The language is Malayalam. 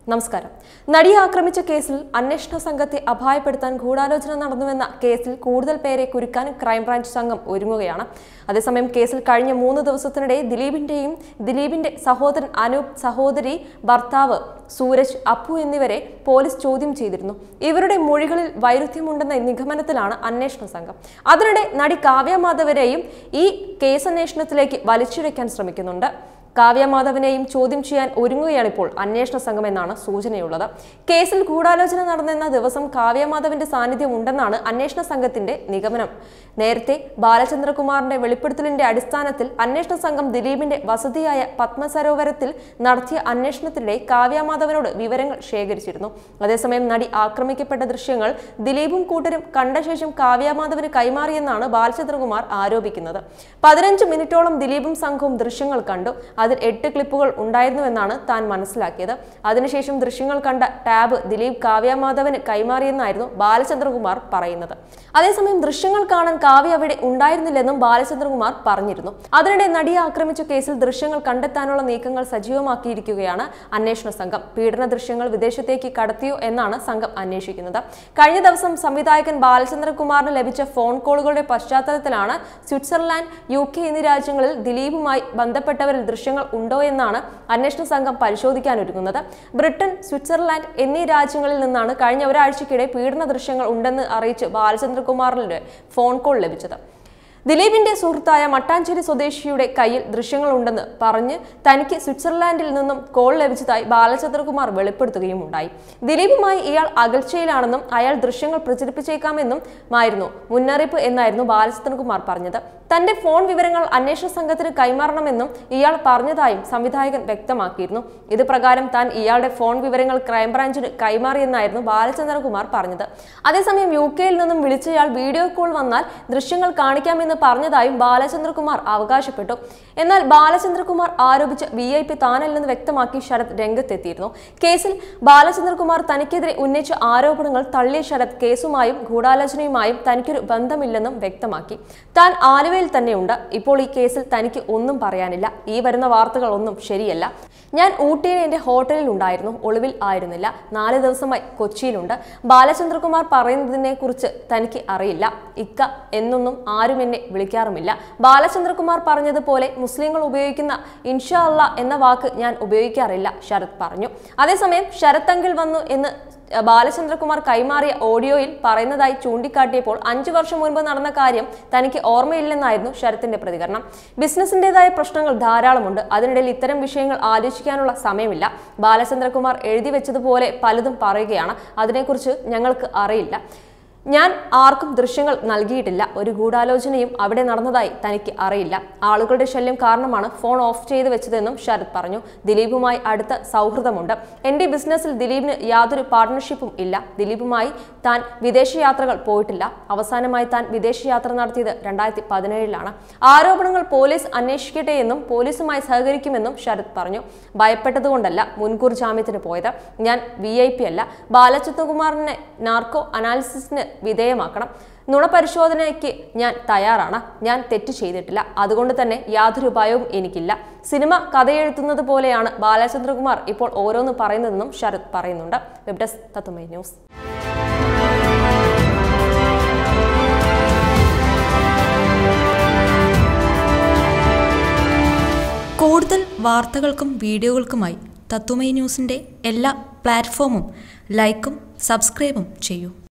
നമസ്കാരം നടിയെ ആക്രമിച്ച കേസിൽ അന്വേഷണ സംഘത്തെ അപായപ്പെടുത്താൻ ഗൂഢാലോചന നടന്നുവെന്ന കേസിൽ കൂടുതൽ പേരെ കുരുക്കാൻ ക്രൈംബ്രാഞ്ച് സംഘം ഒരുങ്ങുകയാണ് അതേസമയം കേസിൽ കഴിഞ്ഞ മൂന്ന് ദിവസത്തിനിടെ ദിലീപിന്റെയും ദിലീപിന്റെ സഹോദരൻ അനൂപ് സഹോദരി ഭർത്താവ് സൂരജ് അപ്പു എന്നിവരെ പോലീസ് ചോദ്യം ചെയ്തിരുന്നു ഇവരുടെ മൊഴികളിൽ വൈരുദ്ധ്യമുണ്ടെന്ന നിഗമനത്തിലാണ് അന്വേഷണ സംഘം അതിനിടെ നടി കാവ്യ മാധവരെയും ഈ കേസന്വേഷണത്തിലേക്ക് വലിച്ചിഴയ്ക്കാൻ ശ്രമിക്കുന്നുണ്ട് കാവ്യ മാധവനെയും ചോദ്യം ചെയ്യാൻ ഒരുങ്ങുകയാണിപ്പോൾ അന്വേഷണ സംഘം എന്നാണ് സൂചനയുള്ളത് കേസിൽ ഗൂഢാലോചന നടന്നെന്ന ദിവസം കാവ്യ മാധവന്റെ സാന്നിധ്യം ഉണ്ടെന്നാണ് അന്വേഷണ സംഘത്തിന്റെ നിഗമനം നേരത്തെ ബാലചന്ദ്രകുമാറിന്റെ വെളിപ്പെടുത്തലിന്റെ അടിസ്ഥാനത്തിൽ അന്വേഷണ സംഘം ദിലീപിന്റെ വസതിയായ പത്മസരോവരത്തിൽ നടത്തിയ അന്വേഷണത്തിനിടെ കാവ്യ മാധവനോട് വിവരങ്ങൾ ശേഖരിച്ചിരുന്നു അതേസമയം നടി ആക്രമിക്കപ്പെട്ട ദൃശ്യങ്ങൾ ദിലീപും കൂട്ടരും കണ്ട ശേഷം കാവ്യ മാധവന് കൈമാറിയെന്നാണ് ബാലചന്ദ്രകുമാർ ആരോപിക്കുന്നത് പതിനഞ്ച് മിനിറ്റോളം ദിലീപും സംഘവും ദൃശ്യങ്ങൾ കണ്ടു അതിൽ എട്ട് ക്ലിപ്പുകൾ ഉണ്ടായിരുന്നുവെന്നാണ് താൻ മനസ്സിലാക്കിയത് അതിനുശേഷം ദൃശ്യങ്ങൾ കണ്ട ടാബ് ദിലീപ് കാവ്യ മാധവന് കൈമാറിയെന്നായിരുന്നു ബാലചന്ദ്രകുമാർ പറയുന്നത് അതേസമയം ദൃശ്യങ്ങൾ കാണാൻ കാവ്യ അവിടെ ഉണ്ടായിരുന്നില്ലെന്നും ബാലചന്ദ്രകുമാർ പറഞ്ഞിരുന്നു അതിനിടെ നടിയെ ആക്രമിച്ച കേസിൽ ദൃശ്യങ്ങൾ കണ്ടെത്താനുള്ള നീക്കങ്ങൾ സജീവമാക്കിയിരിക്കുകയാണ് അന്വേഷണ സംഘം പീഡന ദൃശ്യങ്ങൾ വിദേശത്തേക്ക് കടത്തിയോ എന്നാണ് സംഘം അന്വേഷിക്കുന്നത് കഴിഞ്ഞ ദിവസം സംവിധായകൻ ബാലചന്ദ്രകുമാറിന് ലഭിച്ച ഫോൺ കോളുകളുടെ പശ്ചാത്തലത്തിലാണ് സ്വിറ്റ്സർലാൻഡ് യു കെ എന്നീ രാജ്യങ്ങളിൽ ദിലീപുമായി ബന്ധപ്പെട്ടവരിൽ ദൃശ്യങ്ങൾ ഉണ്ടോ എന്നാണ് അന്വേഷണ സംഘം പരിശോധിക്കാനൊരുങ്ങുന്നത് ബ്രിട്ടൻ സ്വിറ്റ്സർലാൻഡ് എന്നീ രാജ്യങ്ങളിൽ നിന്നാണ് കഴിഞ്ഞ ഒരാഴ്ചക്കിടെ പീഡന ദൃശ്യങ്ങൾ ഉണ്ടെന്ന് അറിയിച്ച് ബാലചന്ദ്രകുമാറിന്റെ ഫോൺ കോൾ ലഭിച്ചത് ദിലീപിന്റെ സുഹൃത്തായ മട്ടാഞ്ചേരി സ്വദേശിയുടെ കയ്യിൽ ദൃശ്യങ്ങളുണ്ടെന്ന് പറഞ്ഞ് തനിക്ക് സ്വിറ്റ്സർലാൻഡിൽ നിന്നും കോൾ ലഭിച്ചതായി ബാലചന്ദ്രകുമാർ വെളിപ്പെടുത്തുകയും ഉണ്ടായി ദിലീപുമായി ഇയാൾ അകൽച്ചയിലാണെന്നും അയാൾ ദൃശ്യങ്ങൾ പ്രചരിപ്പിച്ചേക്കാമെന്നും ആയിരുന്നു മുന്നറിയിപ്പ് എന്നായിരുന്നു ബാലചന്ദ്രകുമാർ പറഞ്ഞത് തന്റെ ഫോൺ വിവരങ്ങൾ അന്വേഷണ സംഘത്തിന് കൈമാറണമെന്നും ഇയാൾ പറഞ്ഞതായും സംവിധായകൻ വ്യക്തമാക്കിയിരുന്നു ഇത് പ്രകാരം താൻ ഇയാളുടെ ഫോൺ വിവരങ്ങൾ ക്രൈംബ്രാഞ്ചിന് കൈമാറിയെന്നായിരുന്നു ബാലചന്ദ്രകുമാർ പറഞ്ഞത് അതേസമയം യു കെയിൽ നിന്നും വിളിച്ചയാൾ വീഡിയോ കോൾ വന്നാൽ ദൃശ്യങ്ങൾ കാണിക്കാമെന്ന് പറഞ്ഞതായും ബാലചന്ദ്രകുമാർ അവകാശപ്പെട്ടു എന്നാൽ ബാലചന്ദ്രകുമാർ ആരോപിച്ച വി ഐ പി താനല്ലെന്ന് വ്യക്തമാക്കി ശരത് രംഗത്തെത്തിയിരുന്നു കേസിൽ ബാലചന്ദ്രകുമാർ തനിക്കെതിരെ ഉന്നയിച്ച ആരോപണങ്ങൾ തള്ളിയ ശരത് കേസുമായും ഗൂഢാലോചനയുമായും തനിക്കൊരു ബന്ധമില്ലെന്നും വ്യക്തമാക്കി താൻ ആലുവയിൽ തന്നെയുണ്ട് ഇപ്പോൾ ഈ കേസിൽ തനിക്ക് ഒന്നും പറയാനില്ല ഈ വരുന്ന വാർത്തകൾ ഒന്നും ശരിയല്ല ഞാൻ ഊട്ടിയിൽ എന്റെ ഹോട്ടലിൽ ഉണ്ടായിരുന്നു ഒളിവിൽ ആയിരുന്നില്ല നാല് ദിവസമായി കൊച്ചിയിലുണ്ട് ബാലചന്ദ്രകുമാർ പറയുന്നതിനെ കുറിച്ച് തനിക്ക് അറിയില്ല ഇക്ക എന്നൊന്നും ആരും എന്നെ വിളിക്കാറുമില്ല ബാലചന്ദ്രകുമാർ പറഞ്ഞതുപോലെ മുസ്ലിങ്ങൾ ഉപയോഗിക്കുന്ന ഇൻഷാ അല്ല എന്ന വാക്ക് ഞാൻ ഉപയോഗിക്കാറില്ല ശരത് പറഞ്ഞു അതേസമയം ശരത് അങ്കിൾ വന്നു എന്ന് ബാലചന്ദ്രകുമാർ കൈമാറിയ ഓഡിയോയിൽ പറയുന്നതായി ചൂണ്ടിക്കാട്ടിയപ്പോൾ അഞ്ചു വർഷം മുൻപ് നടന്ന കാര്യം തനിക്ക് ഓർമ്മയില്ലെന്നായിരുന്നു ശരത്തിന്റെ പ്രതികരണം ബിസിനസിന്റേതായ പ്രശ്നങ്ങൾ ധാരാളമുണ്ട് അതിനിടയിൽ ഇത്തരം വിഷയങ്ങൾ ആലോചിക്കാനുള്ള സമയമില്ല ബാലചന്ദ്രകുമാർ എഴുതി വെച്ചതുപോലെ പലതും പറയുകയാണ് അതിനെക്കുറിച്ച് ഞങ്ങൾക്ക് അറിയില്ല ഞാൻ ആർക്കും ദൃശ്യങ്ങൾ നൽകിയിട്ടില്ല ഒരു ഗൂഢാലോചനയും അവിടെ നടന്നതായി തനിക്ക് അറിയില്ല ആളുകളുടെ ശല്യം കാരണമാണ് ഫോൺ ഓഫ് ചെയ്ത് വെച്ചതെന്നും ശരത് പറഞ്ഞു ദിലീപുമായി അടുത്ത സൗഹൃദമുണ്ട് എന്റെ ബിസിനസ്സിൽ ദിലീപിന് യാതൊരു പാർട്ട്ണർഷിപ്പും ഇല്ല ദിലീപുമായി താൻ വിദേശയാത്രകൾ പോയിട്ടില്ല അവസാനമായി താൻ വിദേശയാത്ര നടത്തിയത് രണ്ടായിരത്തി പതിനേഴിലാണ് ആരോപണങ്ങൾ പോലീസ് അന്വേഷിക്കട്ടെ എന്നും പോലീസുമായി സഹകരിക്കുമെന്നും ശരത് പറഞ്ഞു ഭയപ്പെട്ടതുകൊണ്ടല്ല മുൻകൂർ ജാമ്യത്തിന് പോയത് ഞാൻ വി ഐ പി അല്ല ബാലചന്ദ്രകുമാറിനെ നാർക്കോ അനാലിസിസിന് വിധേയമാക്കണം നുണപരിശോധനയ്ക്ക് ഞാൻ തയ്യാറാണ് ഞാൻ തെറ്റ് ചെയ്തിട്ടില്ല അതുകൊണ്ട് തന്നെ യാതൊരു ഭയവും എനിക്കില്ല സിനിമ കഥയെഴുത്തുന്നത് പോലെയാണ് ബാലചന്ദ്രകുമാർ ഇപ്പോൾ ഓരോന്ന് പറയുന്നതെന്നും ശരത് പറയുന്നുണ്ട് വെബ് ഡെസ്ക് തത്തുമൈ ന്യൂസ് കൂടുതൽ വാർത്തകൾക്കും വീഡിയോകൾക്കുമായി തത്തുമൈ ന്യൂസിൻ്റെ എല്ലാ പ്ലാറ്റ്ഫോമും ലൈക്കും സബ്സ്ക്രൈബും ചെയ്യൂ